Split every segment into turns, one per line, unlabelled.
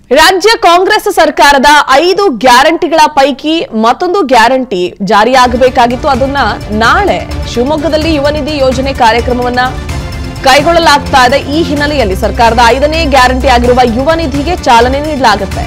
ರಾಜ್ಯ ಕಾಂಗ್ರೆಸ್ ಸರ್ಕಾರದ ಐದು ಗ್ಯಾರಂಟಿಗಳ ಪೈಕಿ ಮತ್ತೊಂದು ಗ್ಯಾರಂಟಿ ಜಾರಿಯಾಗಬೇಕಾಗಿತ್ತು ಅದನ್ನ ನಾಳೆ ಶಿವಮೊಗ್ಗದಲ್ಲಿ ಯುವ ನಿಧಿ ಯೋಜನೆ ಕಾರ್ಯಕ್ರಮವನ್ನ ಕೈಗೊಳ್ಳಲಾಗ್ತಾ ಇದೆ ಈ ಹಿನ್ನೆಲೆಯಲ್ಲಿ ಸರ್ಕಾರದ ಐದನೇ ಗ್ಯಾರಂಟಿ ಆಗಿರುವ ಯುವ ನಿಧಿಗೆ ಚಾಲನೆ ನೀಡಲಾಗುತ್ತೆ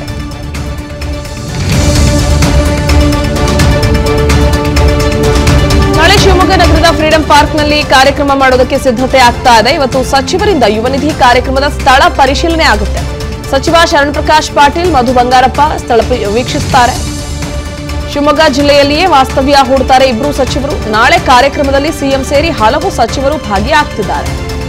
ನಾಳೆ ಶಿವಮೊಗ್ಗ ನಗರದ ಫ್ರೀಡಂ ಪಾರ್ಕ್ನಲ್ಲಿ ಕಾರ್ಯಕ್ರಮ ಮಾಡೋದಕ್ಕೆ ಸಿದ್ಧತೆ ಆಗ್ತಾ ಇದೆ ಇವತ್ತು ಸಚಿವರಿಂದ ಯುವ ನಿಧಿ ಕಾರ್ಯಕ್ರಮದ ಸ್ಥಳ ಪರಿಶೀಲನೆ ಆಗುತ್ತೆ ಸಚಿವ ಶರಣ್ ಪ್ರಕಾಶ್ ಪಾಟೀಲ್ ಮಧು ಬಂಗಾರಪ್ಪ ಸ್ಥಳ ಪಿ- ವೀಕ್ಷಿಸುತ್ತಾರೆ ಶಿವಮೊಗ್ಗ ಜಿಲ್ಲೆಯಲ್ಲಿಯೇ ವಾಸ್ತವ್ಯ ಹೂಡ್ತಾರೆ ಇಬ್ಬರು ಸಚಿವರು ನಾಳೆ ಕಾರ್ಯಕ್ರಮದಲ್ಲಿ ಸಿಎಂ ಸೇರಿ ಹಲವು ಸಚಿವರು ಭಾಗಿಯಾಗ್ತಿದ್ದಾರೆ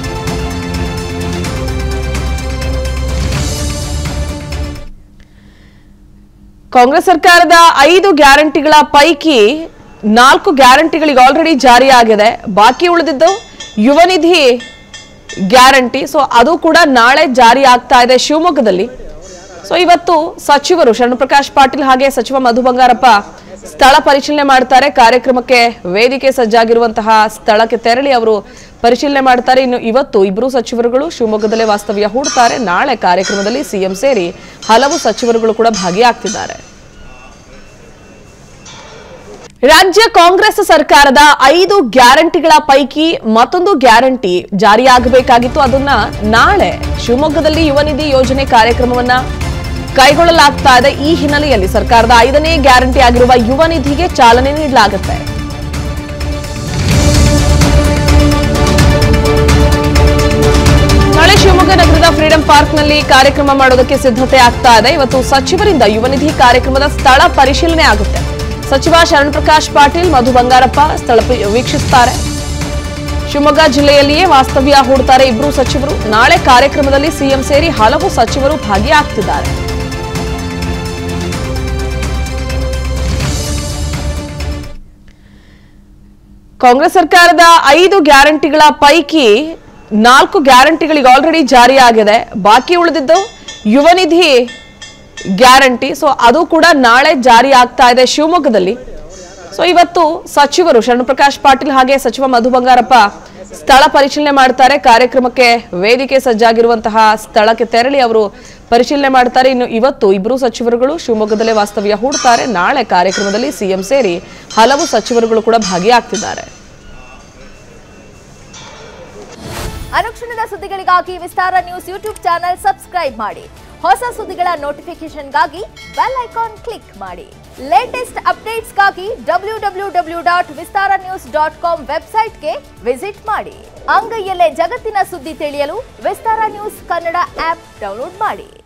ಕಾಂಗ್ರೆಸ್ ಸರ್ಕಾರದ ಐದು ಗ್ಯಾರಂಟಿಗಳ ಪೈಕಿ ನಾಲ್ಕು ಗ್ಯಾರಂಟಿಗಳಿಗೆ ಆಲ್ರೆಡಿ ಜಾರಿಯಾಗಿದೆ ಬಾಕಿ ಉಳಿದಿದ್ದು ಯುವ ನಿಧಿ ಗ್ಯಾರಂಟಿ ಸೊ ಅದು ಕೂಡ ನಾಳೆ ಜಾರಿ ಆಗ್ತಾ ಇದೆ ಶಿವಮೊಗ್ಗದಲ್ಲಿ ಸೊ ಇವತ್ತು ಸಚಿವರು ಶರಣಪ್ರಕಾಶ್ ಪಾಟೀಲ್ ಹಾಗೆ ಸಚಿವ ಮಧು ಬಂಗಾರಪ್ಪ ಸ್ಥಳ ಪರಿಶೀಲನೆ ಮಾಡ್ತಾರೆ ಕಾರ್ಯಕ್ರಮಕ್ಕೆ ವೇದಿಕೆ ಸಜ್ಜಾಗಿರುವಂತಹ ಸ್ಥಳಕ್ಕೆ ತೆರಳಿ ಅವರು ಪರಿಶೀಲನೆ ಮಾಡ್ತಾರೆ ಇನ್ನು ಇವತ್ತು ಇಬ್ಬರು ಸಚಿವರುಗಳು ಶಿವಮೊಗ್ಗದಲ್ಲೇ ವಾಸ್ತವ್ಯ ಹೂಡ್ತಾರೆ ನಾಳೆ ಕಾರ್ಯಕ್ರಮದಲ್ಲಿ ಸಿಎಂ ಸೇರಿ ಹಲವು ಸಚಿವರುಗಳು ಕೂಡ ಭಾಗಿಯಾಗ್ತಿದ್ದಾರೆ ರಾಜ್ಯ ಕಾಂಗ್ರೆಸ್ ಸರ್ಕಾರದ ಐದು ಗ್ಯಾರಂಟಿಗಳ ಪೈಕಿ ಮತ್ತೊಂದು ಗ್ಯಾರಂಟಿ ಜಾರಿಯಾಗಬೇಕಾಗಿತ್ತು ಅದನ್ನ ನಾಳೆ ಶಿವಮೊಗ್ಗದಲ್ಲಿ ಯುವ ನಿಧಿ ಯೋಜನೆ ಕಾರ್ಯಕ್ರಮವನ್ನ ಕೈಗೊಳ್ಳಲಾಗ್ತಾ ಇದೆ ಈ ಹಿನ್ನೆಲೆಯಲ್ಲಿ ಸರ್ಕಾರದ ಐದನೇ ಗ್ಯಾರಂಟಿ ಆಗಿರುವ ಯುವ ನಿಧಿಗೆ ಚಾಲನೆ ನೀಡಲಾಗುತ್ತೆ ನಾಳೆ ಶಿವಮೊಗ್ಗ ನಗರದ ಫ್ರೀಡಂ ಪಾರ್ಕ್ನಲ್ಲಿ ಕಾರ್ಯಕ್ರಮ ಮಾಡೋದಕ್ಕೆ ಸಿದ್ಧತೆ ಆಗ್ತಾ ಇದೆ ಇವತ್ತು ಸಚಿವರಿಂದ ಯುವ ನಿಧಿ ಕಾರ್ಯಕ್ರಮದ ಸ್ಥಳ ಪರಿಶೀಲನೆ ಆಗುತ್ತೆ ಸಚಿವ ಶರಣ್ ಪ್ರಕಾಶ್ ಪಾಟೀಲ್ ಮಧು ಬಂಗಾರಪ್ಪ ಸ್ಥಳ ಪಿ- ವೀಕ್ಷಿಸುತ್ತಾರೆ ಶಿವಮೊಗ್ಗ ಜಿಲ್ಲೆಯಲ್ಲಿಯೇ ವಾಸ್ತವ್ಯ ಹೂಡ್ತಾರೆ ಇಬ್ಬರು ಸಚಿವರು ನಾಳೆ ಕಾರ್ಯಕ್ರಮದಲ್ಲಿ ಸಿಎಂ ಸೇರಿ ಹಲವು ಸಚಿವರು ಭಾಗಿಯಾಗ್ತಿದ್ದಾರೆ ಕಾಂಗ್ರೆಸ್ ಸರ್ಕಾರದ ಐದು ಗ್ಯಾರಂಟಿಗಳ ಪೈಕಿ ನಾಲ್ಕು ಗ್ಯಾರಂಟಿಗಳಿಗೆ ಆಲ್ರೆಡಿ ಜಾರಿಯಾಗಿದೆ ಬಾಕಿ ಉಳಿದಿದ್ದು ಯುವ ನಿಧಿ ಗ್ಯಾರಂಟಿ ಸೊ ಅದು ಕೂಡ ನಾಳೆ ಜಾರಿ ಆಗ್ತಾ ಇದೆ ಶಿವಮೊಗ್ಗದಲ್ಲಿ ಸೊ ಇವತ್ತು ಸಚಿವರು ಶರಣಪ್ರಕಾಶ್ ಪಾಟೀಲ್ ಹಾಗೆ ಸಚಿವ ಮಧು ಬಂಗಾರಪ್ಪ ಸ್ಥಳ ಪರಿಶೀಲನೆ ಮಾಡ್ತಾರೆ ಕಾರ್ಯಕ್ರಮಕ್ಕೆ ವೇದಿಕೆ ಸಜ್ಜಾಗಿರುವಂತಹ ಸ್ಥಳಕ್ಕೆ ತೆರಳಿ ಅವರು ಪರಿಶೀಲನೆ ಮಾಡ್ತಾರೆ ಇನ್ನು ಇವತ್ತು ಇಬ್ಬರು ಸಚಿವರುಗಳು ಶಿವಮೊಗ್ಗದಲ್ಲೇ ವಾಸ್ತವ್ಯ ಹೂಡ್ತಾರೆ ನಾಳೆ ಕಾರ್ಯಕ್ರಮದಲ್ಲಿ ಸಿಎಂ ಸೇರಿ ಹಲವು ಸಚಿವರುಗಳು ಕೂಡ ಭಾಗಿಯಾಗ್ತಿದ್ದಾರೆ
ಅನುಕ್ಷಣದ ಸುದ್ದಿಗಳಿಗಾಗಿ Vistara news YouTube channel subscribe ಮಾಡಿ ಹೊಸ ಸುದ್ದಿಗಳ ನೋಟಿಫಿಕೇಶನ್ಗಾಗಿ ಬೆಲ್ ಐಕಾನ್ ಕ್ಲಿಕ್ ಮಾಡಿ ಲೇಟೆಸ್ಟ್ ಅಪ್ಡೇಟ್ಸ್ಗಾಗಿ W W W dot Vistara news dot com ವೆಬ್ಸೈಟ್ಗೆ ವಿಸಿಟ್ ಮಾಡಿ ಅಂಗೈಯಲ್ಲೇ ಜಗತ್ತಿನ ಸುದ್ದಿ ತಿಳಿಯಲು Vistara news Kannada app download ಮಾಡಿ